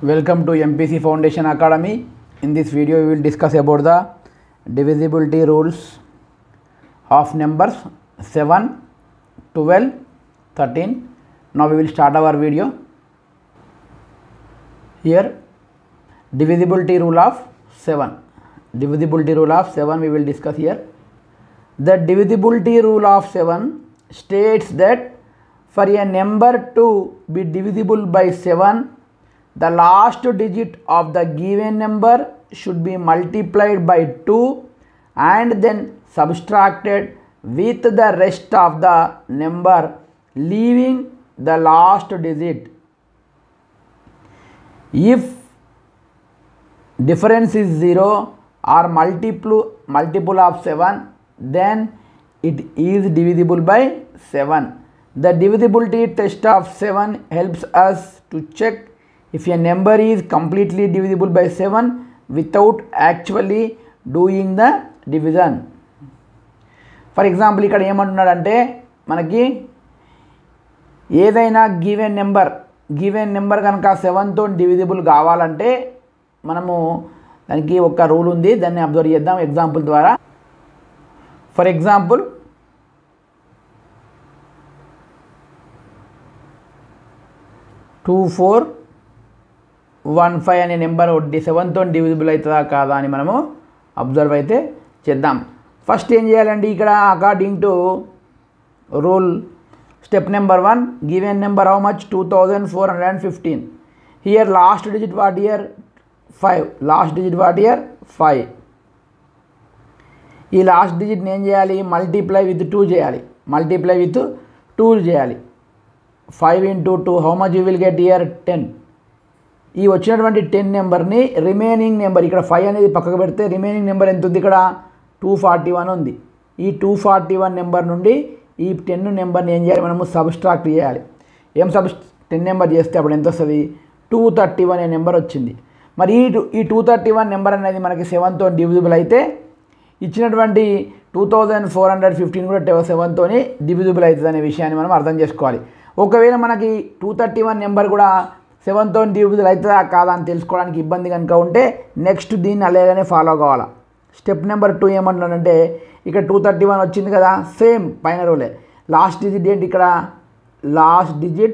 Welcome to MPC Foundation Academy. In this video, we will discuss about the divisibility rules of numbers 7, 12, 13. Now we will start our video. Here, divisibility rule of 7. Divisibility rule of 7 we will discuss here. The divisibility rule of 7 states that for a number to be divisible by 7, the last digit of the given number should be multiplied by 2 and then subtracted with the rest of the number leaving the last digit. If difference is 0 or multiple multiple of 7 then it is divisible by 7 the divisibility test of 7 helps us to check if a number is completely divisible by 7 without actually doing the division for example ఇక్కడ ఏమంటున్నాడంటే మనకి ఏదైనా given number given number కనుక సెవెన్తో divisible కావాలంటే మనము దానికి ఒక rule ఉంది దాన్ని అబ్జర్వ్ చేద్దాం ఎగ్జాంపుల్ ద్వారా for example two four one five అనే నెంబర్ ఒకటి సెవెన్తో డివిజిబుల్ అవుతుందా కాదా అని మనము అబ్జర్వ్ అయితే చేద్దాం ఫస్ట్ ఏం చేయాలండి ఇక్కడ according to rule step number one given number how much two thousand four hundred and fifteen here last digit what here five last digit what here five ఈ లాస్ట్ డిజిట్ని ఏం చేయాలి మల్టీప్లై విత్ టూ చేయాలి multiply with two చేయాలి five into two how much you will get here ten ఈ వచ్చినటువంటి ten నెంబర్ని remaining number ఇక్కడ ఫైవ్ అనేది పక్కకు పెడితే రిమైనింగ్ నెంబర్ ఎంత ఉంది ఇక్కడ టూ ఫార్టీ వన్ ఉంది ఈ టూ ఫార్టీ వన్ నెంబర్ నుండి ఈ టెన్ నెంబర్ని ఏం చేయాలి మనము సబ్స్ట్రాక్ట్ చేయాలి ఏం సబ్ టెన్ నెంబర్ చేస్తే అప్పుడు ఎంత వస్తుంది టూ థర్టీ వన్ అనే నెంబర్ వచ్చింది మరి ఈ టూ ఈ టూ థర్టీ వన్ నెంబర్ అనేది మనకి సెవెన్తో డివిజిబుల్ అయితే ఇచ్చినటువంటి two thousand four hundred fifteen కూడా సెవెన్తో డివిజిబుల్ అవుతుంది అనే విషయాన్ని మనం అర్థం చేసుకోవాలి ఒకవేళ మనకి టూ థర్టీ వన్ నెంబర్ కూడా సెవెన్తో డివిజిబుల్ అవుతుందా కాదా అని తెలుసుకోవడానికి ఇబ్బంది కనుక ఉంటే నెక్స్ట్ దీన్ని అలాగనే ఫాలో కావాలి స్టెప్ నెంబర్ టూ ఏమంటున్నాడంటే ఇక్కడ టూ థర్టీ వన్ వచ్చింది కదా సేమ్ పైన రోలే లాస్ట్ డిజిట్ ఏంటి ఇక్కడ లాస్ట్ డిజిట్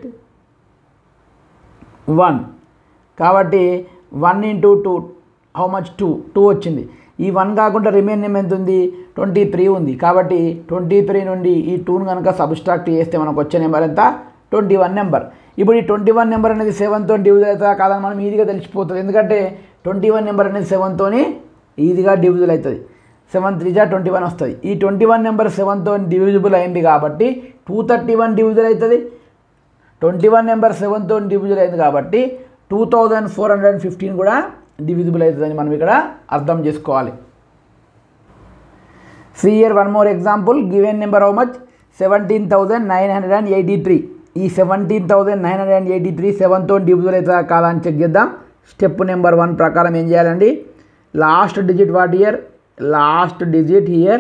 వన్ కాబట్టి one into two how much two two వచ్చింది ఈ వన్ కాకుండా రిమైన్ నెంబర్ ఎంత ఉంది ట్వంటీ త్రీ ఉంది కాబట్టి ట్వంటీ త్రీ నుండి ఈ టూను కనుక సబ్స్ట్రాక్ట్ చేస్తే మనకు వచ్చే నెంబర్ ఎంత ట్వంటీ వన్ నెంబర్ ఇప్పుడు ఈ ట్వంటీ వన్ నెంబర్ అనేది సెవెన్తో డివిజల్ అవుతుందా కాదని మనం ఈజీగా తెలిసిపోతుంది ఎందుకంటే ట్వంటీ వన్ నెంబర్ అనేది సెవెన్తోని ఈజీగా డివిజిబుల్ అవుతుంది సెవెన్ త్రీ జా ట్వంటీ వన్ వస్తుంది ఈ ట్వంటీ వన్ నెంబర్ సెవెన్తో డివిజిబుల్ అయింది కాబట్టి టూ థర్టీ వన్ డివిజిబుల్ అవుతుంది ట్వంటీ వన్ నెంబర్ సెవెన్తో డివిజిబుల్ అయింది కాబట్టి two thousand four hundred and fifteen కూడా డివిజిబుల్ అవుతుందని మనం ఇక్కడ అర్థం చేసుకోవాలి see here one more example given number how much seventeen thousand nine hundred and eighty three ఈ seventeen thousand nine hundred and eighty three సెవెన్తో డివిజిబుల్ అవుతుందా కాదా అని చెక్ చేద్దాం స్టెప్ నెంబర్ వన్ ప్రకారం ఏం చేయాలండి last digit what here last digit here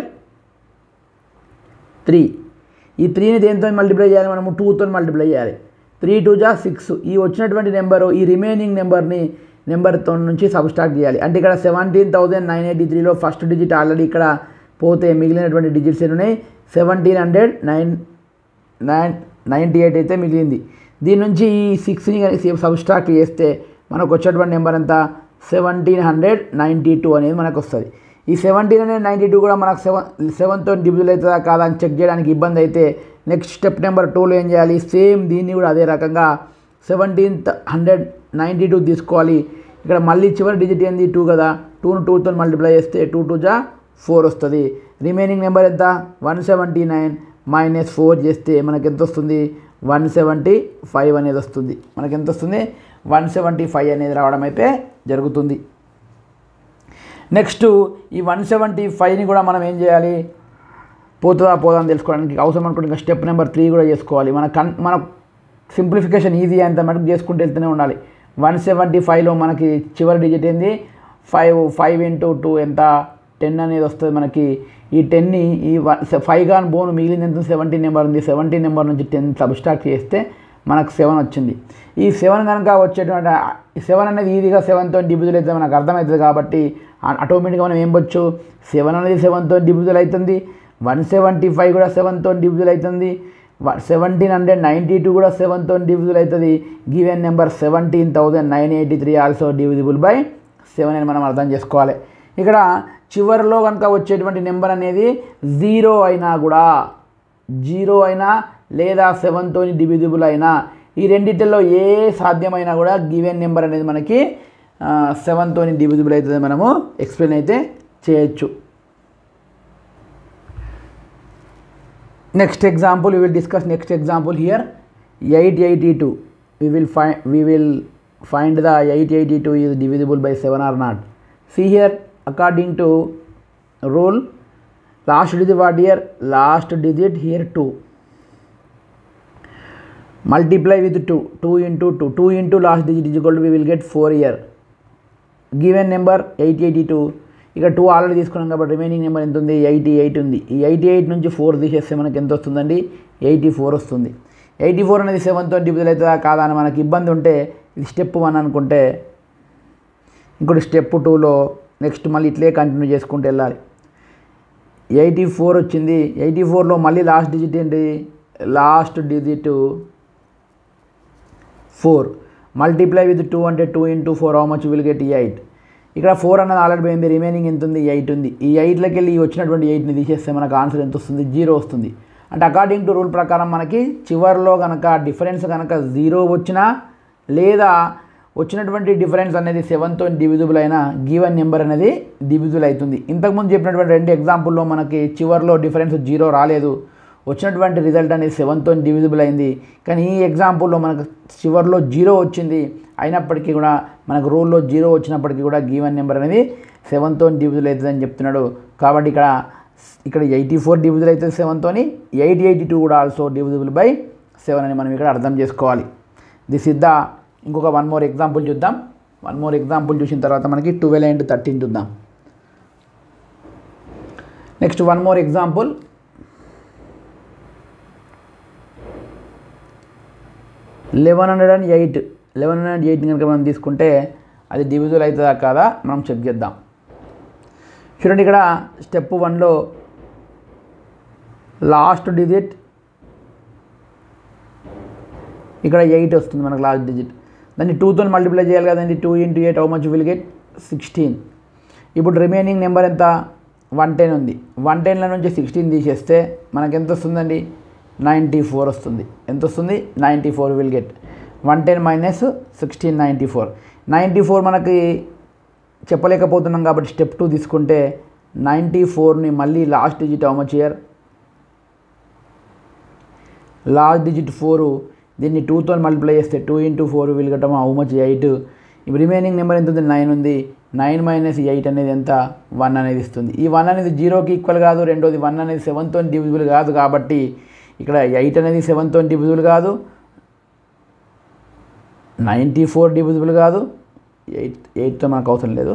three ఈ త్రీని దేంతో మల్టిప్లై చేయాలి మనము టూతో మల్టిప్లై చేయాలి త్రీ టూ జా సిక్స్ ఈ వచ్చినటువంటి నెంబరు ఈ రిమైనింగ్ నెంబర్ని నెంబర్తో నుంచి సబ్స్ట్రాక్ట్ చేయాలి అంటే ఇక్కడ సెవెంటీన్ థౌజండ్ నైన్ ఎయిటీ త్రీలో ఫస్ట్ డిజిట్ ఆల్రెడీ ఇక్కడ పోతే మిగిలినటువంటి డిజిట్స్ ఎన్ని ఉన్నాయి seventeen hundred nine nine ninety eight అయితే మిగిలింది దీని నుంచి ఈ సిక్స్ని సబ్స్ట్రాక్ట్ చేస్తే మనకు వచ్చేటువంటి నెంబర్ ఎంత సెవెంటీన్ హండ్రెడ్ నైంటీ టూ అనేది మనకు వస్తుంది ఈ సెవెంటీన్ హండ్రెడ్ నైంటీ టూ కూడా మనకు సెవెన్ సెవెన్తో డివిజుల్ అవుతుందా కాదా అని చెక్ చేయడానికి ఇబ్బంది అయితే నెక్స్ట్ స్టెప్ నెంబర్ టూలో ఏం చేయాలి సేమ్ దీన్ని కూడా అదే రకంగా సెవెంటీన్త్ హండ్రెడ్ నైంటీ టూ తీసుకోవాలి ఇక్కడ మళ్ళీ చివరి డిజిట్ ఏంది టూ కదా టూను టూతో మల్టిప్లై చేస్తే టూ టూ జా ఫోర్ వస్తుంది రిమైనింగ్ నెంబర్ ఎంత one seventy nine minus four చేస్తే మనకి ఎంత వస్తుంది వన్ సెవెంటీ ఫైవ్ అనేది వస్తుంది మనకి ఎంత వస్తుంది వన్ సెవెంటీ ఫైవ్ అనేది రావడం అయితే జరుగుతుంది నెక్స్ట్ ఈ వన్ సెవెంటీ ఫైవ్ని కూడా మనం ఏం చేయాలి పోతుందా పోదా అని తెలుసుకోవడానికి అవసరం అనుకుంటే ఇంకా స్టెప్ నెంబర్ త్రీ కూడా చేసుకోవాలి మన కన్ మన సింప్లిఫికేషన్ ఈజీ అంత మటుకు చేసుకుంటూ వెళ్తూనే ఉండాలి వన్ సెవెంటీ ఫైవ్లో మనకి చివరి డిజిట్ ఏంది ఫైవ్ ఫైవ్ ఇంటూ టూ ఎంత టెన్ అనేది వస్తుంది మనకి ఈ టెన్ని ఈ వన్ ఫైవ్ గాన్ బోన్ మిగిలింది ఎంత సెవెంటీన్ నెంబర్ ఉంది సెవెంటీన్ నెంబర్ నుంచి టెన్ సబ్స్ట్రాక్ట్ చేస్తే మనకు సెవెన్ వచ్చింది ఈ సెవెన్ కనుక వచ్చేటువంటి సెవెన్ అనేది ఈజీగా సెవెన్తో డివిజువల్ అయితే మనకు అర్థమవుతుంది కాబట్టి ఆటోమేటిక్గా మనం ఏం వచ్చు సెవెన్ అనేది సెవెన్తో డివిజువల్ అవుతుంది వన్ సెవెంటీ ఫైవ్ కూడా సెవెన్తో డివిజువల్ అవుతుంది సెవెంటీన్ హండ్రెడ్ నైంటీ టూ కూడా సెవెన్తో డివిజువల్ అవుతుంది given number seventeen thousand nine eighty three also divisible by seven అని మనం అర్థం చేసుకోవాలి ఇక్కడ చివరిలో కనుక వచ్చేటువంటి నెంబర్ అనేది జీరో అయినా కూడా జీరో అయినా లేదా సెవెన్తో డివిజిబుల్ అయినా ఈ రెండిటిలో ఏ సాధ్యమైనా కూడా గివెన్ నెంబర్ అనేది మనకి సెవెన్తో డివిజిబుల్ అవుతుంది మనము ఎక్స్ప్లెయిన్ అయితే చేయొచ్చు next example we will discuss next example here 882 we will find we will find the 882 is divisible by 7 or not see here according to rule last digit what here last digit here 2 multiply with 2 2 into 2 2 into last digit is equal to we will get 4 here given number eight eighty two ఇక two already తీసుకున్నాం కాబట్టి remaining number ఎంత ఉంది eighty eight ఉంది ఈ eighty eight నుంచి four తీసేస్తే మనకి ఎంత వస్తుందండి ఎయిటీ ఫోర్ వస్తుంది ఎయిటీ ఫోర్ అనేది సెవెన్తో డివిజువల్ అవుతుందా కాదా అని మనకి ఇబ్బంది ఉంటే ఇది స్టెప్ వన్ అనుకుంటే ఇంకోటి స్టెప్ టూలో నెక్స్ట్ మళ్ళీ ఇట్లే కంటిన్యూ చేసుకుంటూ వెళ్ళాలి ఎయిటీ ఫోర్ వచ్చింది ఎయిటీ ఫోర్లో మళ్ళీ లాస్ట్ డిజిట్ ఏంటి last digit four multiply with two అంటే two into four how much will get eight ఇక్కడ ఫోర్ అన్నది ఆల్రెడీ పోయింది రిమైనింగ్ ఎంత ఉంది ఎయిట్ ఉంది ఈ ఎయిట్లోకి వెళ్ళి ఈ వచ్చినటువంటి ఎయిట్ని తీసేస్తే మనకు ఆన్సర్ ఎంత వస్తుంది జీరో వస్తుంది అంటే అకార్డింగ్ టు రూల్ ప్రకారం మనకి చివరిలో కనుక డిఫరెన్స్ కనుక జీరో వచ్చినా లేదా వచ్చినటువంటి డిఫరెన్స్ అనేది సెవెన్తో డివిజిబుల్ అయినా గివెన్ నెంబర్ అనేది డివిజిబుల్ అవుతుంది ఇంతకుముందు చెప్పినటువంటి రెండు ఎగ్జాంపుల్లో మనకి చివరిలో డిఫరెన్స్ జీరో రాలేదు వచ్చినటువంటి రిజల్ట్ అనేది సెవెన్తో డివిజిబుల్ అయింది కానీ ఈ ఎగ్జాంపుల్లో మనకు చివరిలో జీరో వచ్చింది అయినప్పటికీ కూడా మనకు రూల్లో జీరో వచ్చినప్పటికీ కూడా గివెన్ నెంబర్ అనేది సెవెన్తో డివిజిబుల్ అవుతుందని చెప్తున్నాడు కాబట్టి ఇక్కడ ఇక్కడ ఎయిటీ ఫోర్ డివిజిబుల్ అవుతుంది సెవెన్తోని ఎయిట్ ఎయిటీ టూ కూడా ఆల్సో డివిజిబుల్ బై సెవెన్ అని మనం ఇక్కడ అర్థం చేసుకోవాలి దిస్ ఇద్ద ఇంకొక వన్ మోర్ ఎగ్జాంపుల్ చూద్దాం వన్ మోర్ ఎగ్జాంపుల్ చూసిన తర్వాత మనకి ట్వెల్వ్ అండ్ థర్టీన్ చూద్దాం next one more example eleven hundred and eight eleven hundred and eight కనుక మనం తీసుకుంటే అది డివిజువల్ అవుతుందా కాదా మనం చెక్ చేద్దాం చూడండి ఇక్కడ స్టెప్ వన్లో లాస్ట్ డిజిట్ ఇక్కడ ఎయిట్ వస్తుంది మనకు లాస్ట్ డిజిట్ దాన్ని టూతో మల్టిప్లై చేయాలి కదండి two into eight how much will get sixteen ఇప్పుడు రిమైనింగ్ నెంబర్ ఎంత వన్ టెన్ ఉంది వన్ టెన్ల నుంచి సిక్స్టీన్ తీసేస్తే మనకి ఎంత వస్తుందండి నైంటీ ఫోర్ వస్తుంది ఎంత వస్తుంది ninety four will get one ten minus sixteen ninety four ninety four మనకి చెప్పలేకపోతున్నాం కాబట్టి స్టెప్ టూ తీసుకుంటే నైంటీ ఫోర్ని మళ్ళీ last digit how much here last digit four దీన్ని టూతో మల్టిప్లై చేస్తే టూ ఇంటూ ఫోర్ విల్ గట్టం హౌ మచ్ ఎయిట్ ఇప్పుడు రిమైనింగ్ నెంబర్ ఎంత ఉంది నైన్ ఉంది నైన్ మైనస్ ఎయిట్ అనేది ఎంత వన్ అనేది ఇస్తుంది ఈ వన్ అనేది జీరోకి ఈక్వల్ కాదు రెండోది వన్ అనేది సెవెన్తో డివిజిబుల్ కాదు కాబట్టి ఇక్కడ ఎయిట్ అనేది సెవెన్తో డివిజిబుల్ కాదు నైంటీ ఫోర్ డివిజిబుల్ కాదు ఎయిట్ ఎయిట్తో మనకు అవసరం లేదు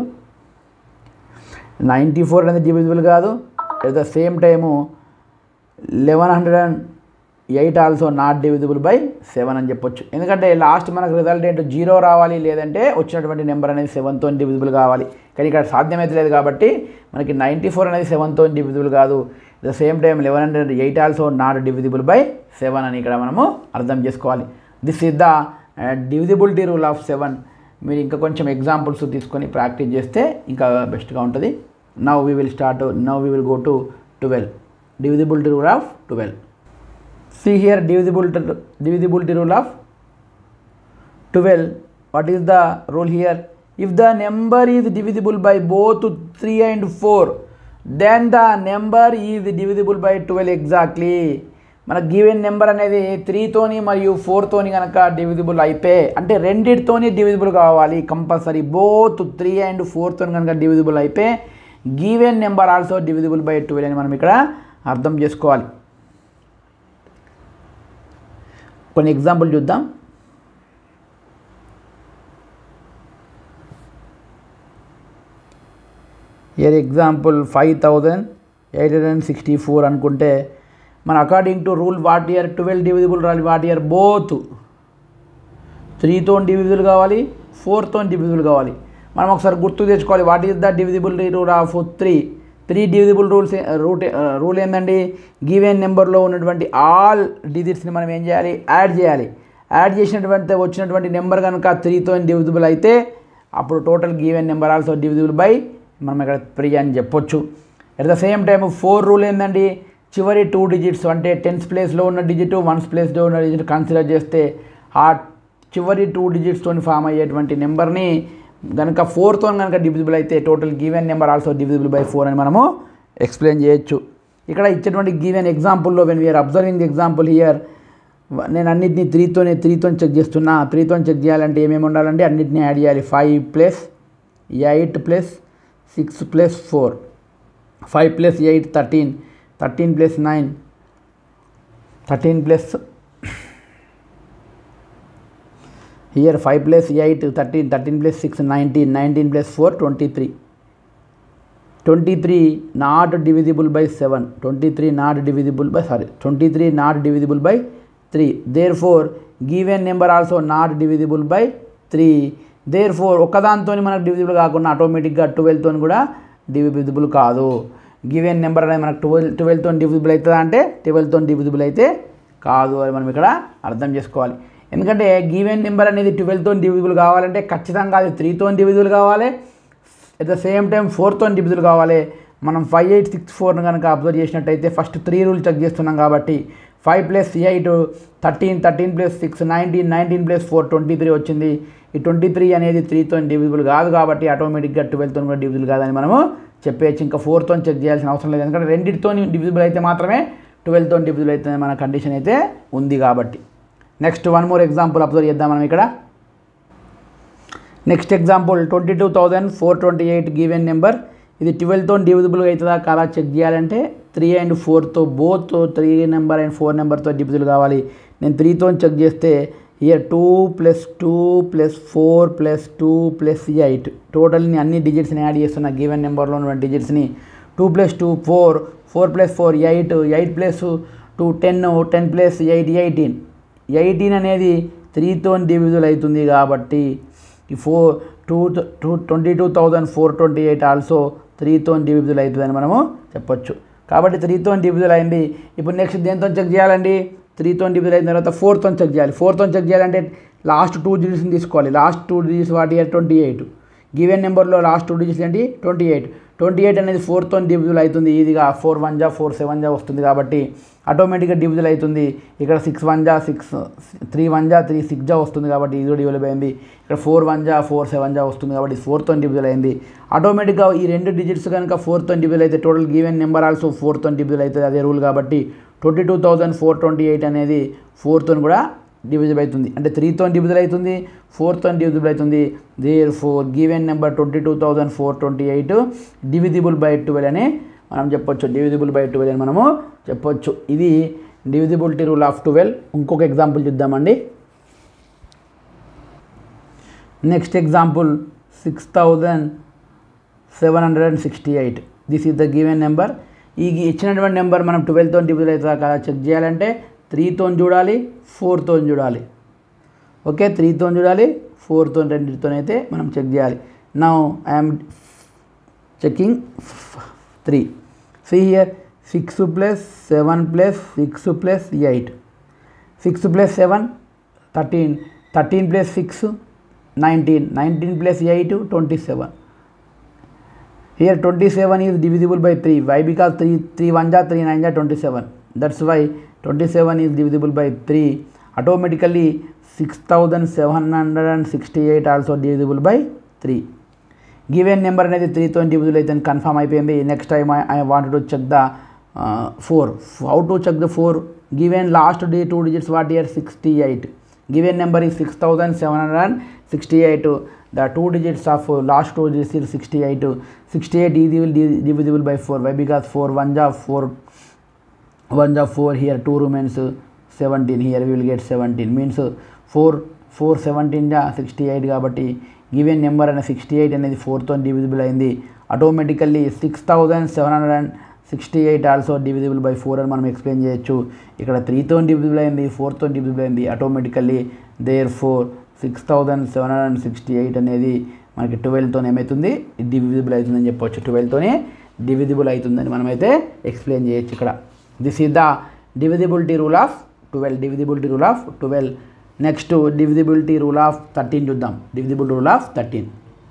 నైంటీ ఫోర్ అనేది డివిజిబుల్ కాదు at the same time eleven hundred and eight also not divisible by seven అని చెప్పొచ్చు ఎందుకంటే లాస్ట్ మనకు రిజల్ట్ ఏంటో జీరో రావాలి లేదంటే వచ్చినటువంటి నెంబర్ అనేది సెవెన్తో డివిజిబుల్ కావాలి కానీ ఇక్కడ సాధ్యమైతే లేదు కాబట్టి మనకి నైంటీ ఫోర్ అనేది సెవెన్తో డివిజిబుల్ కాదు the same time eleven hundred eight also not divisible by seven అని ఇక్కడ మనము అర్థం చేసుకోవాలి this is the divisibility rule of seven మీరు ఇంకా కొంచెం ఎగ్జాంపుల్స్ తీసుకొని ప్రాక్టీస్ చేస్తే ఇంకా బెస్ట్గా ఉంటుంది now we will start now we will go to twelve divisibility rule of twelve see here divisibility divisibility rule of 12 what is the rule here if the number is divisible by both 3 and 4 then the number is divisible by 12 exactly మన given number అనేది త్రీతోని మరియు ఫోర్తోని కనుక divisible అయిపోయి అంటే రెండిటితోని divisible కావాలి కంపల్సరీ బోత్ త్రీ అండ్ ఫోర్తో కనుక డివిజిబుల్ అయిపోయి given number also divisible by twelve అని మనం ఇక్కడ అర్థం చేసుకోవాలి కొన్ని ఎగ్జాంపుల్ చూద్దాం here example five thousand eight hundred and sixty four అనుకుంటే మన according to rule what here twelve divisible రాలి వాట్ ఇయర్ బోత్ త్రీతో డివిజిబుల్ కావాలి ఫోర్తో డివిజిబుల్ కావాలి మనం ఒకసారి గుర్తు తెచ్చుకోవాలి what is the divisible rule of three three divisible rules root rule ఏంటండి గివెన్ నెంబర్లో ఉన్నటువంటి ఆల్ డిజిట్స్ని మనం ఏం చేయాలి యాడ్ చేయాలి యాడ్ చేసినటువంటి వచ్చినటువంటి నెంబర్ కనుక త్రీతో డివిజిబుల్ అయితే అప్పుడు total given number also divisible by మనం ఇక్కడ త్రీ అని చెప్పొచ్చు at the same time four rule ఏంటండి చివరి టూ డిజిట్స్ అంటే టెన్స్ ప్లేస్లో ఉన్న డిజిట్ వన్స్ ప్లేస్లో ఉన్న డిజిట్ కన్సిడర్ చేస్తే ఆ చివరి టూ డిజిట్స్తో ఫామ్ అయ్యేటువంటి నెంబర్ని కనుక ఫోర్తో కనుక డివిజిబుల్ అయితే total given number also divisible by four అని మనము ఎక్స్ప్లెయిన్ చేయొచ్చు ఇక్కడ ఇచ్చేటువంటి గివెన్ ఎగ్జాంపుల్లో when we are observing the example here నేను అన్నిటిని త్రీతోనే త్రీతో చెక్ చేస్తున్నా త్రీతో చెక్ చేయాలంటే ఏమేమి ఉండాలంటే అన్నిటిని యాడ్ చేయాలి five plus eight plus six plus four five plus eight thirteen thirteen plus nine thirteen plus here five plus eight thirteen thirteen plus six nineteen nineteen plus four twenty three twenty three not divisible by seven twenty three not divisible by sorry twenty three not divisible by three therefore given number also not divisible by three therefore ఒక్కదాంతో మనకు divisible కాకుండా ఆటోమేటిక్గా ట్వెల్వ్తో కూడా divisible కాదు given number అనేది మనకు twelve ట్వెల్వ్తో divisible అవుతుందా అంటే ట్వెల్వ్తో డివిజిబుల్ అయితే కాదు అని మనం ఇక్కడ అర్థం చేసుకోవాలి ఎందుకంటే గివెన్ నెంబర్ అనేది ట్వెల్వ్తో డివిజిబుల్ కావాలంటే ఖచ్చితంగా అది త్రీతో డివిజిబుల్ కావాలి ఎట్ ద సేమ్ టైం ఫోర్తో డివిజిబుల్ కావాలి మనం ఫైవ్ ఎయిట్ సిక్స్ ఫోర్ని కనుక అబ్జర్వ్ చేసినట్టయితే ఫస్ట్ త్రీ రూల్ చెక్ చేస్తున్నాం కాబట్టి five plus eight thirteen thirteen plus six nineteen nineteen plus four twenty three వచ్చింది ఈ ట్వంటీ త్రీ అనేది త్రీతో డివిజిబుల్ కాదు కాబట్టి ఆటోమేటిక్గా ట్వెల్వ్తో కూడా డివిజిబుల్ కాదని మనము చెప్పేయచ్చు ఇంకా ఫోర్తో చెక్ చేయాల్సిన అవసరం లేదు ఎందుకంటే రెండింటితో డివిజిబుల్ అయితే మాత్రమే ట్వెల్వ్తో డివిజిబుల్ అయితే మన కండిషన్ అయితే ఉంది కాబట్టి next one more example observe చేద్దాం మనం ఇక్కడ next example twenty two thousand four twenty eight given number ఇది ట్వెల్వ్తో డివిజిబుల్ అవుతుందా కాదా చెక్ చేయాలంటే త్రీ అండ్ ఫోర్తో both three number and four నెంబర్తో డివిజిబుల్ కావాలి నేను త్రీతో చెక్ చేస్తే here two plus two plus four plus two plus eight టోటల్ని అన్ని డిజిట్స్ని యాడ్ చేస్తున్న గివెన్ నెంబర్లో ఉన్న డిజిట్స్ని two plus two four four plus four eight eight plus two ten ten plus eight eighteen eighteen అనేది త్రీతో డివిజువల్ అవుతుంది కాబట్టి ఈ four two two twenty two thousand four twenty eight also త్రీతో డివిజువల్ అవుతుందని మనము చెప్పొచ్చు కాబట్టి త్రీతో డివిజువల్ అయింది ఇప్పుడు నెక్స్ట్ దేంతో చెక్ చేయాలండి త్రీతో డివిజువల్ అయిన తర్వాత ఫోర్తో చెక్ చేయాలి ఫోర్తో చెక్ చేయాలంటే లాస్ట్ టూ డిజిట్స్ని తీసుకోవాలి లాస్ట్ టూ డిజిట్స్ వాటి ఇయర్ ట్వంటీ ఎయిట్ గివెన్ నెంబర్లో లాస్ట్ టూ డిజిట్స్ ఏంటి ట్వంటీ ఎయిట్ ట్వంటీ ఎయిట్ అనేది ఫోర్తో డివిజువల్ అవుతుంది ఈజీగా ఫోర్ వన్ జా ఫోర్ సెవెన్ జా వస్తుంది కాబట్టి ఆటోమేటిక్గా డివిజువల్ అవుతుంది ఇక్కడ సిక్స్ వన్ జా సిక్స్ త్రీ వన్ జా త్రీ సిక్స్ జా వస్తుంది కాబట్టి ఇది డివిజువల్ అయింది ఇక్కడ ఫోర్ వన్ జా ఫోర్ సెవెన్ జా వస్తుంది కాబట్టి ఫోర్తో డివిజువల్ అయింది ఆటోమేటిక్గా ఈ రెండు డిజిట్స్ కనుక ఫోర్తో డివిజువల్ అయితే టోటల్ గివెన్ నెంబర్ ఆల్సో ఫోర్తో డివిజువల్ అవుతుంది అదే రూల్ కాబట్టి twenty two thousand four twenty eight అనేది ఫోర్తో కూడా డివిజిబుల్ అవుతుంది అంటే త్రీతో డివిజిబుల్ అవుతుంది ఫోర్తో డివిజిబుల్ అవుతుంది therefore given number twenty two thousand four twenty eight divisible by twelve అని మనం చెప్పొచ్చు డివిజిబుల్ బై ట్వెల్వ్ అని మనము చెప్పొచ్చు ఇది డివిజిబిలిటీ రూల్ ఆఫ్ ట్వెల్వ్ ఇంకొక ఎగ్జాంపుల్ చూద్దామండి next example six thousand seven hundred and sixty eight this is the given number ఈ ఇచ్చినటువంటి నెంబర్ మనం ట్వెల్వ్తో డివిజిబుల్ అవుతుందా కదా చెక్ చేయాలంటే త్రీతో చూడాలి ఫోర్తో చూడాలి ఓకే త్రీతో చూడాలి ఫోర్తో రెండింటితో అయితే మనం చెక్ చేయాలి నా I'm checking three see here six plus seven plus six plus eight six plus seven thirteen thirteen plus six nineteen nineteen plus eight twenty seven here twenty seven is divisible by three why because three three one జా three nine జా twenty seven that's why twenty seven is divisible by three automatically six thousand seven hundred and sixty eight also divisible by three given number అనేది త్రీతో divisible అయితే confirm అయిపోయింది next time I want to check the four how to check the four given last the two digits what here sixty eight given number is six thousand seven hundred and sixty eight the two digits of last two digits is sixty eight sixty eight easy will divisible by four why because four one జా four one జా four here two remains seventeen here will get seventeen means four four seventeen జా sixty eight కాబట్టి given number అనే sixty eight అనేది ఫోర్తో divisible అయింది automatically six thousand seven hundred and sixty eight also divisible by four అని మనం explain చేయొచ్చు ఇక్కడ త్రీతో డివిజిబుల్ అయింది ఫోర్తో డివిజిబుల్ అయింది automatically therefore six thousand seven hundred and sixty eight అనేది మనకి ట్వెల్వ్తో ఏమవుతుంది డివిజిబుల్ అవుతుందని చెప్పొచ్చు ట్వెల్వ్తోనే డివిజిబుల్ అవుతుందని మనమైతే ఎక్స్ప్లెయిన్ చేయొచ్చు ఇక్కడ this is the divisibility rule of twelve divisibility rule of twelve next divisibility rule of thirteen చూద్దాం divisible rule of thirteen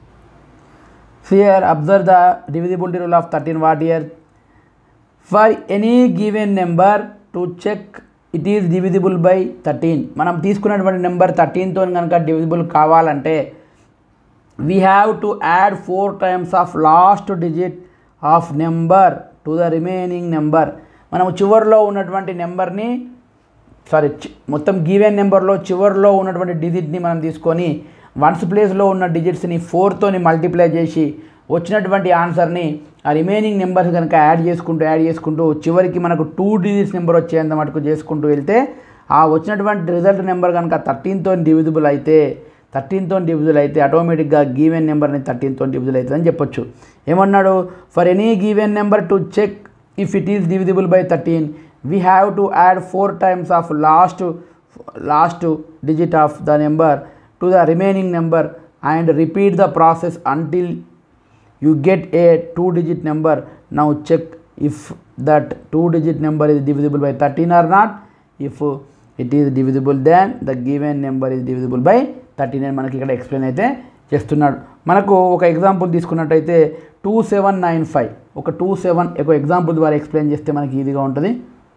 here observe the divisibility rule of 13 what here for any given number to check it is divisible by 13 మనం తీసుకున్నటువంటి number థర్టీన్తో కనుక divisible కావాలంటే we have to add four times of last digit of number to the remaining number మనం చివరిలో ఉన్నటువంటి నెంబర్ని sorry చి- మొత్తం గివెన్ నెంబర్లో చివరిలో ఉన్నటువంటి డిజిట్ని మనం తీసుకొని వన్స్ ప్లేస్లో ఉన్న డిజిట్స్ని ఫోర్తోని మల్టిప్లై చేసి వచ్చినటువంటి ఆన్సర్ని ఆ రిమైనింగ్ నెంబర్స్ కనుక యాడ్ చేసుకుంటూ యాడ్ చేసుకుంటూ చివరికి మనకు టూ డిజిట్స్ నెంబర్ వచ్చేంత మటుకు చేసుకుంటూ వెళ్తే ఆ వచ్చినటువంటి రిజల్ట్ నెంబర్ కనుక థర్టీన్తో డివిజిబుల్ అయితే థర్టీన్తో డివిజిబుల్ అయితే ఆటోమేటిక్గా గీవెన్ నెంబర్ని థర్టీన్తో డివిజిబుల్ అవుతుంది అని చెప్పొచ్చు ఏమన్నాడు for any given number to check if it is divisible by thirteen we have to add four times of last last digit of the number to the remaining number and repeat the process until you get a two digit number now check if that two digit number is divisible by 13 or not if it is divisible then the given number is divisible by 13 అని మనకి ఇక్కడ explain అయితే చేస్తున్నాడు మనకు ఒక example తీసుకున్నట్టయితే two seven nine five ఒక two seven ఒక ఎగ్జాంపుల్ ద్వారా ఎక్స్ప్లెయిన్ చేస్తే మనకి ఈజీగా ఉంటుంది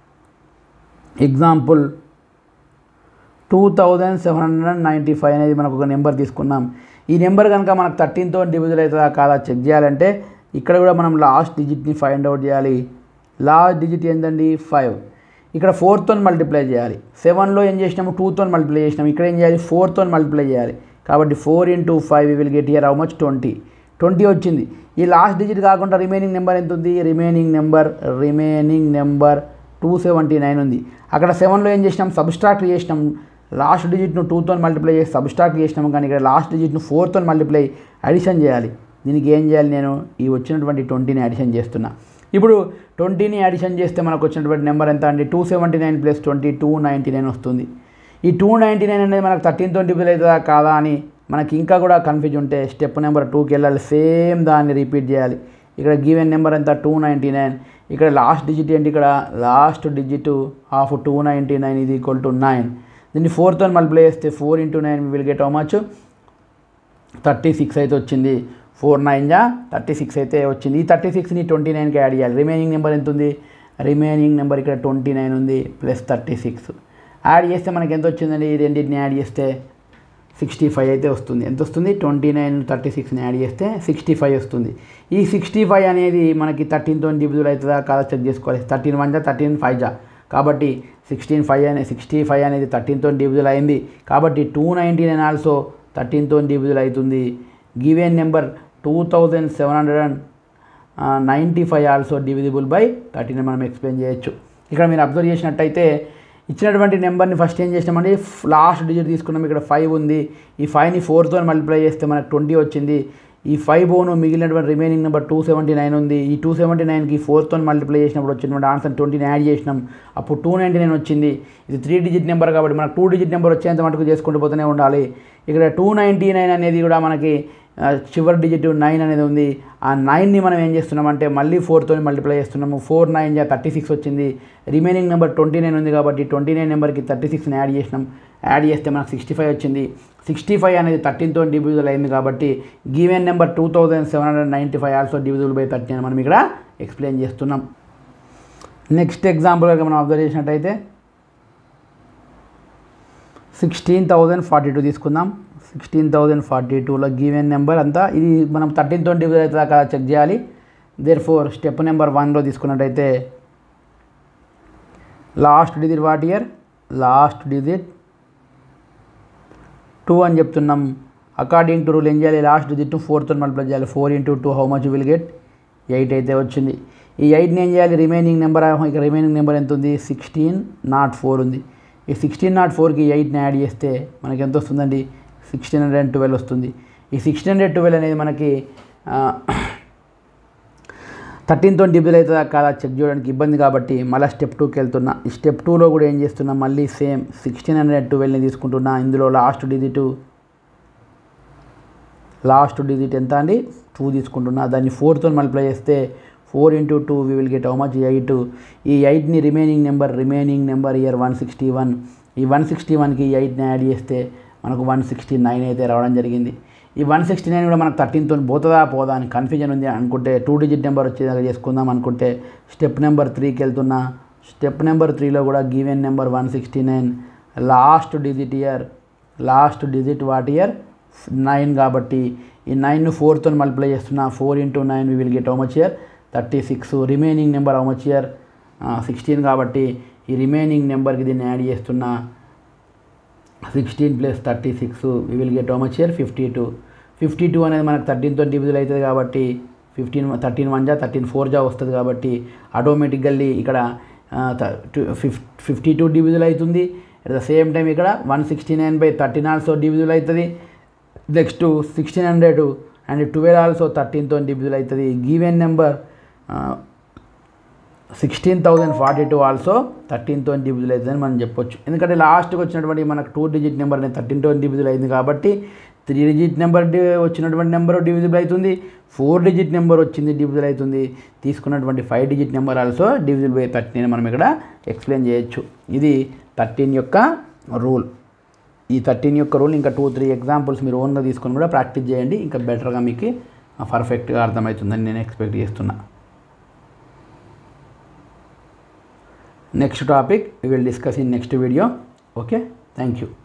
example two thousand seven hundred ninety five అనేది మనకు ఒక నెంబర్ తీసుకున్నాం ఈ నెంబర్ కనుక మనకు థర్టీన్తో డివిజువల్ అవుతుందా కాదా చెక్ చేయాలంటే ఇక్కడ కూడా మనం లాస్ట్ డిజిట్ని ఫైండ్ అవుట్ చేయాలి లాస్ట్ డిజిట్ ఏంటండి ఫైవ్ ఇక్కడ ఫోర్తో మల్టిప్లై చేయాలి సెవెన్లో ఏం చేసినాము టూతో మల్టిప్లై చేసినాము ఇక్కడ ఏం చేయాలి ఫోర్తో మల్టిప్లై చేయాలి కాబట్టి four into five will get here how much twenty twenty వచ్చింది ఈ లాస్ట్ డిజిట్ కాకుండా రిమైనింగ్ నెంబర్ ఎంత ఉంది remaining number remaining number two seventy nine ఉంది అక్కడ సెవెన్లో ఏం చేసినాం సబ్స్ట్రాక్ట్ చేసినాం లాస్ట్ డిజిట్ను టూతో మల్టిప్లై చేసి సబ్స్ట్రాక్ట్ చేసినాం కానీ ఇక్కడ లాస్ట్ డిజిట్ను ఫోర్తో మల్టిప్లై అడిషన్ చేయాలి దీనికి ఏం చేయాలి నేను ఈ వచ్చినటువంటి ట్వంటీని అడిషన్ చేస్తున్నా ఇప్పుడు ట్వంటీని అడిషన్ చేస్తే మనకు వచ్చినటువంటి నెంబర్ ఎంత అండి two seventy nine plus twenty two ninety nine వస్తుంది ఈ టూ నైంటీ నైన్ అనేది మనకు థర్టీన్తో డివిజల్ అవుతుందా కాదా అని మనకి ఇంకా కూడా కన్ఫ్యూజ్ ఉంటే స్టెప్ నెంబర్ టూకి వెళ్ళాలి సేమ్ దాన్ని రిపీట్ చేయాలి ఇక్కడ గివెన్ నెంబర్ ఎంత టూ నైంటీ నైన్ ఇక్కడ లాస్ట్ డిజిట్ ఏంటి ఇక్కడ last digit of two ninety nine ఇది ఈక్వల్ టు నైన్ దీన్ని ఫోర్తో మల్టిప్లై చేస్తే four into nine will get how much thirty six అయితే వచ్చింది ఫోర్ నైన్ జా థర్టీ సిక్స్ అయితే వచ్చింది ఈ థర్టీ సిక్స్ని ట్వంటీ నైన్కి యాడ్ చేయాలి రిమైనింగ్ నెంబర్ ఎంత ఉంది రిమైనింగ్ నెంబర్ ఇక్కడ ట్వంటీ నైన్ ఉంది ప్లస్ థర్టీ సిక్స్ యాడ్ చేస్తే మనకి ఎంత వచ్చిందండి ఈ రెండింటిని యాడ్ చేస్తే సిక్స్టీ ఫైవ్ అయితే వస్తుంది ఎంత వస్తుంది ట్వంటీ నైన్ థర్టీ సిక్స్ని యాడ్ చేస్తే సిక్స్టీ ఫైవ్ వస్తుంది ఈ సిక్స్టీ ఫైవ్ అనేది మనకి థర్టీన్తో డివిజువల్ అవుతుందా కాదా చెక్ చేసుకోవాలి థర్టీన్ వన్ జా థర్టీన్ ఫైవ్ జా కాబట్టి సిక్స్టీన్ ఫైవ్ అనే సిక్స్టీ ఫైవ్ అనేది థర్టీన్తో డివిజువల్ అయింది కాబట్టి టూ నైంటీ నైన్ ఆల్సో థర్టీన్తో డివిజువల్ అవుతుంది given number two thousand seven hundred and ninety five also divisible by thirteen మనం ఎక్స్ప్లెయిన్ చేయొచ్చు ఇక్కడ మీరు అబ్జర్వ్ చేసినట్టయితే ఇచ్చినటువంటి నెంబర్ని ఫస్ట్ ఏం చేసినామంటే లాస్ట్ డిజిట్ తీసుకున్నాం ఇక్కడ ఫైవ్ ఉంది ఈ ఫైవ్ని ఫోర్తో మల్టిప్లై చేస్తే మనకు ట్వంటీ వచ్చింది ఈ ఫైవ్ బోను మిగిలినటువంటి remaining number two seventy nine ఉంది ఈ టూ సెవెంటీ నైన్కి ఫోర్తో మల్టిప్లై చేసినప్పుడు వచ్చినటువంటి ఆన్సర్ ట్వంటీని యాడ్ చేసినాం అప్పుడు టూ నైంటీ నైన్ వచ్చింది ఇది త్రీ డిజిట్ నెంబర్ కాబట్టి మనకు టూ డిజిట్ నెంబర్ వచ్చేంత మటుకు చేసుకుంటూ పోతూనే ఉండాలి ఇక్కడ టూ నైంటీ నైన్ అనేది కూడా మనకి ఆ, చివరి డిజిట్ నైన్ అనేది ఉంది ఆ నైన్ని మనం ఏం చేస్తున్నామంటే మళ్ళీ ఫోర్తో మల్టిప్లై చేస్తున్నాము ఫోర్ నైన్ జా థర్టీ సిక్స్ వచ్చింది రిమైనింగ్ నెంబర్ ట్వంటీ నైన్ ఉంది కాబట్టి ట్వంటీ నైన్ నెంబర్కి థర్టీ సిక్స్ని యాడ్ చేసినాం యాడ్ చేస్తే మనకు సిక్స్టీ ఫైవ్ వచ్చింది సిక్స్టీ ఫైవ్ అనేది థర్టీన్తో డివిజువల్ అయింది కాబట్టి given number two thousand seven hundred ninety five also divisible by thirty అని మనం ఇక్కడ ఎక్స్ప్లెయిన్ చేస్తున్నాం నెక్స్ట్ ఎగ్జాంపుల్ కనుక మనం అబ్జర్వ్ చేసినట్టయితే సిక్స్టీన్ థౌజండ్ ఫార్టీ టూ తీసుకుందాం సిక్స్టీన్ థౌజండ్ ఫార్టీ టూలో గివెన్ నెంబర్ అంతా ఇది మనం థర్టీన్తో డివిజన్ అయితే దాకా చెక్ చేయాలి దేర్ ఫోర్ స్టెప్ నెంబర్ వన్లో తీసుకున్నట్టయితే last digit what here last digit two అని చెప్తున్నాం అకార్డింగ్ టు రూల్ ఏం చేయాలి లాస్ట్ డిజిట్ ఫోర్తో మల్టిప్లై చేయాలి four into two how much will get eight అయితే వచ్చింది ఈ ఎయిట్ని ఏం చేయాలి రిమైనింగ్ నెంబర్ ఇక రిమైనింగ్ నెంబర్ ఎంత ఉంది సిక్స్టీన్ నాట్ ఫోర్ ఉంది ఈ సిక్స్టీన్ నాట్ ఫోర్కి ఎయిట్ని యాడ్ చేస్తే మనకి ఎంత వస్తుందండి సిక్స్టీన్ హండ్రెడ్ అండ్ ట్వెల్వ్ వస్తుంది ఈ సిక్స్టీన్ హండ్రెడ్ ట్వెల్వ్ అనేది మనకి థర్టీన్తో డిబిల్ అవుతుందా కాదా చెక్ చేయడానికి ఇబ్బంది కాబట్టి మళ్ళీ స్టెప్ టూకి వెళ్తున్నా ఈ స్టెప్ టూలో కూడా ఏం చేస్తున్నా మళ్ళీ సేమ్ సిక్స్టీన్ హండ్రెడ్ ట్వెల్వ్ని తీసుకుంటున్నా ఇందులో లాస్ట్ డిజిట్ లాస్ట్ డిజిట్ ఎంత అండి టూ తీసుకుంటున్నా దాన్ని ఫోర్తో మల్టిప్లై చేస్తే four into two we will get how much eight ఈ ఎయిట్ని remaining number remaining number here one sixty one ఈ వన్ సిక్స్టీ వన్కి ఎయిట్ని యాడ్ చేస్తే మనకు వన్ సిక్స్టీ నైన్ అయితే రావడం జరిగింది ఈ వన్ సిక్స్టీ నైన్ కూడా మనకు థర్టీన్తో పోతుందా పోదా అని కన్ఫ్యూజన్ ఉంది అనుకుంటే టూ డిజిట్ నెంబర్ వచ్చేదాకా చేసుకుందాం అనుకుంటే స్టెప్ నెంబర్ త్రీకి వెళ్తున్నా స్టెప్ నెంబర్ త్రీలో కూడా given number one sixty nine last digit here last digit what here nine కాబట్టి ఈ నైన్ ఫోర్తో మల్టిప్లై చేస్తున్నా four into nine we will get how much here thirty six remaining number how much here sixteen కాబట్టి ఈ remaining నెంబర్కి దీన్ని add చేస్తున్నా sixteen plus thirty six we will get how much here fifty two fifty two అనేది మనకు థర్టీన్తో divisible అవుతుంది కాబట్టి ఫిఫ్టీన్ థర్టీన్ వన్ జా థర్టీన్ ఫోర్ జా వస్తుంది కాబట్టి ఆటోమేటికల్లీ ఇక్కడ ఫిఫ్టీ టూ డివిజుల్ అవుతుంది అట్ ద సేమ్ టైం ఇక్కడ one sixty nine by thirteen also divisible అవుతుంది next sixteen hundred and twelve also థర్టీన్తో డివిజుల్ అవుతుంది given number sixteen thousand forty two also థర్టీన్తో డివిజుల్ అవుతుందని మనం చెప్పొచ్చు ఎందుకంటే లాస్ట్కి వచ్చినటువంటి మనకు టూ డిజిట్ నెంబర్ అనేది థర్టీన్తో డివిజుల్ అయింది కాబట్టి త్రీ డిజిట్ నెంబర్ వచ్చినటువంటి నెంబర్ డివిజిబుల్ అవుతుంది ఫోర్ డిజిట్ నెంబర్ వచ్చింది డివిజిబుల్ అవుతుంది తీసుకున్నటువంటి five digit number also divisible by thirteen మనం ఇక్కడ ఎక్స్ప్లెయిన్ చేయొచ్చు ఇది థర్టీన్ యొక్క రూల్ ఈ థర్టీన్ యొక్క రూల్ ఇంకా టూ త్రీ ఎగ్జాంపుల్స్ మీరు ఓన్గా తీసుకొని కూడా ప్రాక్టీస్ చేయండి ఇంకా బెటర్గా మీకు పర్ఫెక్ట్గా అర్థమవుతుందని నేను ఎక్స్పెక్ట్ చేస్తున్నా next topic we will discuss in next video okay thank you